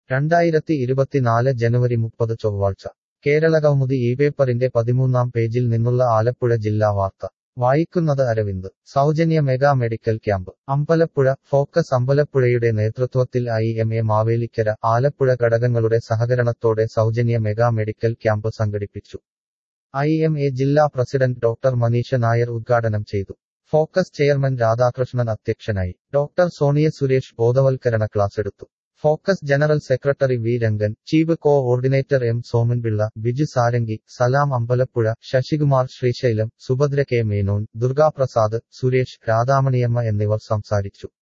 രണ്ടായിരത്തി ഇരുപത്തിനാല് ജനുവരി മുപ്പത് ചൊവ്വാഴ്ച കേരളകൗമുദി ഈ പേപ്പറിന്റെ പതിമൂന്നാം പേജിൽ നിന്നുള്ള ആലപ്പുഴ ജില്ലാ വാർത്ത വായിക്കുന്നത് അരവിന്ദ് സൗജന്യ mega medical camp Ambalappuzha focus അമ്പലപ്പുഴയുടെ നേതൃത്വത്തിൽ I M A Mavelikkara Alappuzha ഘടകങ്ങളുടെ സഹകരണത്തോടെ സൗജന്യ മെഗാ മെഡിക്കൽ ക്യാമ്പ് സംഘടിപ്പിച്ചു ഐ എം എ ജില്ലാ പ്രസിഡന്റ് ഡോക്ടർ മനീഷ നായർ ഉദ്ഘാടനം ചെയ്തു ഫോക്കസ് ചെയർമാൻ രാധാകൃഷ്ണൻ അധ്യക്ഷനായി ഡോക്ടർ സോണിയ സുരേഷ് ബോധവൽക്കരണ ക്ലാസ് എടുത്തു focus general secretary V Rangan chief coordinator M Somanpillai Biju Sarangi Salam Ambalappuzha Sasikumar Srisailam Subhadra K Menon Durgaprasad Suresh Radhamaniamma എന്നിവർ സംസാരിച്ചു